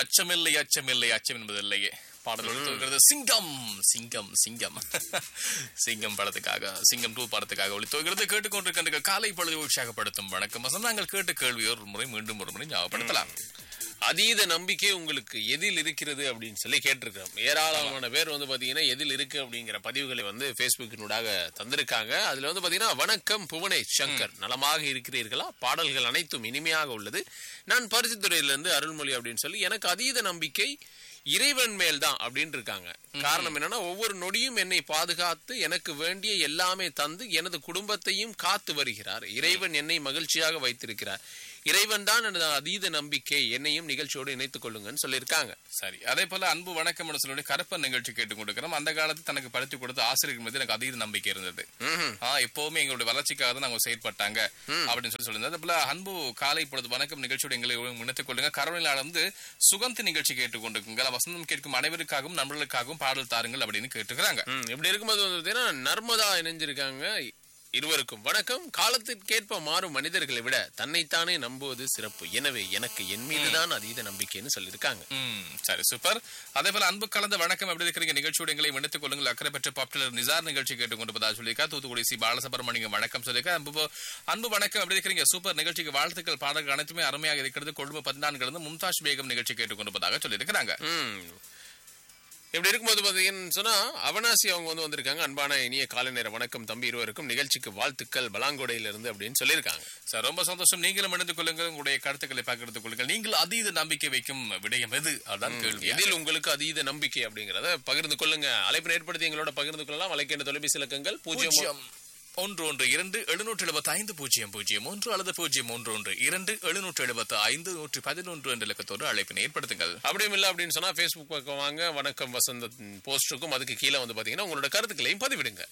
அச்சமில்லை அச்சமில்லை அச்சம் என்பதில்லையே பாடல் ஒளித்துவகிறது சிங்கம் சிங்கம் சிங்கம் சிங்கம் படத்துக்காக சிங்கம் டூ படத்துக்காக ஒளித்துவகிறது கேட்டுக்கொண்டிருக்கின்ற காலை பொழுது உற்சாகப்படுத்தும் வணக்கம் வசந்த் நாங்கள் கேட்ட கேள்வி ஒரு முறை மீண்டும் ஒரு முறை ஞாபகப்படுத்தலாம் அதீத நம்பிக்கை உங்களுக்கு எதில் இருக்கிறது அப்படின்னு சொல்லி கேட்டிருக்கிறோம் ஏராளமான பேர் வந்து பாத்தீங்கன்னா எதில் இருக்கு அப்படிங்கிற பதிவுகளை வந்து பேஸ்புக்கினூடாக தந்திருக்காங்க அதுல வந்து பாத்தீங்கன்னா வணக்கம் புவனேஷ் சங்கர் நலமாக இருக்கிறீர்களா பாடல்கள் அனைத்தும் இனிமையாக உள்ளது நான் பரிசுத்துறையிலிருந்து அருள்மொழி அப்படின்னு சொல்லி எனக்கு அதீத நம்பிக்கை இறைவன் மேல் தான் அப்படின்னு இருக்காங்க காரணம் என்னன்னா ஒவ்வொரு நொடியும் என்னை பாதுகாத்து எனக்கு வேண்டிய எல்லாமே தந்து எனது குடும்பத்தையும் காத்து வருகிறார் இறைவன் என்னை மகிழ்ச்சியாக வைத்திருக்கிறார் இறைவன் தான் எனது அதீத நம்பிக்கை என்னையும் நிகழ்ச்சியோடு இணைத்துக் கொள்ளுங்கன்னு சொல்லியிருக்காங்க சரி அதே போல அன்பு வணக்கம் என்று சொல்லி கருப்பன் நிகழ்ச்சி கேட்டுக்கொண்டிருக்கிறோம் அந்த காலத்தில் தனக்கு படித்து கொடுத்த ஆசிரியர்கள் மீது எனக்கு அதீத நம்பிக்கை இருந்தது ம்ஹும். ஆ எப்பவுமே எங்களுடைய வளர்ச்சிக்காக தான் நாங்க செயற்பட்டாங்க அப்படின்னு சொல்லி சொல்லியிருந்தது அதே போல அன்பு காலை பொழுது வணக்கம் நிகழ்ச்சியோட எங்களை இணைத்துக் கொள்ளுங்க கரோனில் வந்து சுகந்தி நிகழ்ச்சி கேட்டுக்கொண்டிருக்குங்க வசந்தம் கேட்கும் அனைவருக்காகவும் நண்பர்களுக்காகவும் பாடல் தாருங்கள் அப்படின்னு கேட்டுக்கிறாங்க ம், இப்படி இருக்கும்போது வந்து பாத்தீங்கன்னா நர்மதா இணைஞ்சிருக்காங்க இருவருக்கும் வணக்கம் காலத்திற்கேற்ப மாறும் மனிதர்களை விட தன்னைத்தானே நம்புவது சிறப்பு எனவே எனக்கு என் மீதுதான் அதீத நம்பிக்கைன்னு சொல்லியிருக்காங்க ம், சரி சூப்பர் அதே போல அன்பு கலந்த வணக்கம் எப்படி இருக்கிறீங்க நிகழ்ச்சியோட எங்களை இணைத்துக் கொள்ளுங்கள் அக்கறை பெற்ற பாப்புலர் நிசார் நிகழ்ச்சி கேட்டுக்கொண்டிருப்பதா சொல்லியிருக்கா தூத்துக்குடி சி பாலசுப்ரமணியம் வணக்கம் சொல்லியிருக்கா அன்பு அன்பு வணக்கம் எப்படி இருக்கிறீங்க சூப்பர் நிகழ்ச்சிக்கு வாழ்த்துக்கள் பாடல்கள் அனைத்துமே அருமையாக இருக்கிறது கொழும்பு பதினான்கு இருந்து மும்தாஜ் பேகம் நிகழ்ச்சி கேட்டுக்கொண்டிருப்பதாக சொல்லியிருக்கிறாங்க ம். இப்படி இருக்கும்போது பாத்தீங்கன்னு சொன்னா அவனாசி அவங்க வந்து வந்திருக்காங்க அன்பான இனிய காலை நேர வணக்கம் தம்பி இருவருக்கும் நிகழ்ச்சிக்கு வாழ்த்துக்கள் பலாங்கொடையில இருந்து அப்படின்னு சொல்லியிருக்காங்க சார் ரொம்ப சந்தோஷம் நீங்களும் இணைந்து கொள்ளுங்கள் உங்களுடைய கருத்துக்களை பகிர்ந்து கொள்ளுங்கள் நீங்கள் அதீத நம்பிக்கை வைக்கும் விடயம் எது அதான் கேள்வி எதில் உங்களுக்கு அதீத நம்பிக்கை அப்படிங்கறத பகிர்ந்து கொள்ளுங்க அழைப்பு ஏற்படுத்தி எங்களோட பகிர்ந்து கொள்ளலாம் அழைக்கின்ற தொலைபேசி இலக்கங்கள் பூஜ்ஜியம் பூஜ்ஜியம் ஒன்று ஒன்று இரண்டு எழுநூற்று எழுபத்தி ஐந்து பூஜ்ஜியம் பூஜ்ஜியம் ஒன்று அல்லது பூஜ்ஜியம் ஒன்று ஒன்று இரண்டு எழுநூற்று எழுபத்தி ஐந்து நூற்றி பதினொன்று என்ற இலக்கத்தோடு அழைப்பினை ஏற்படுத்துங்கள் அப்படியும் இல்லை அப்படின்னு சொன்னா ஃபேஸ்புக் பக்கம் வாங்க வணக்கம் வசந்த போஸ்டருக்கும் அதுக்கு கீழே வந்து பாத்தீங்கன்னா உங்களோட கருத்துக்களையும் பதிவிடுங்க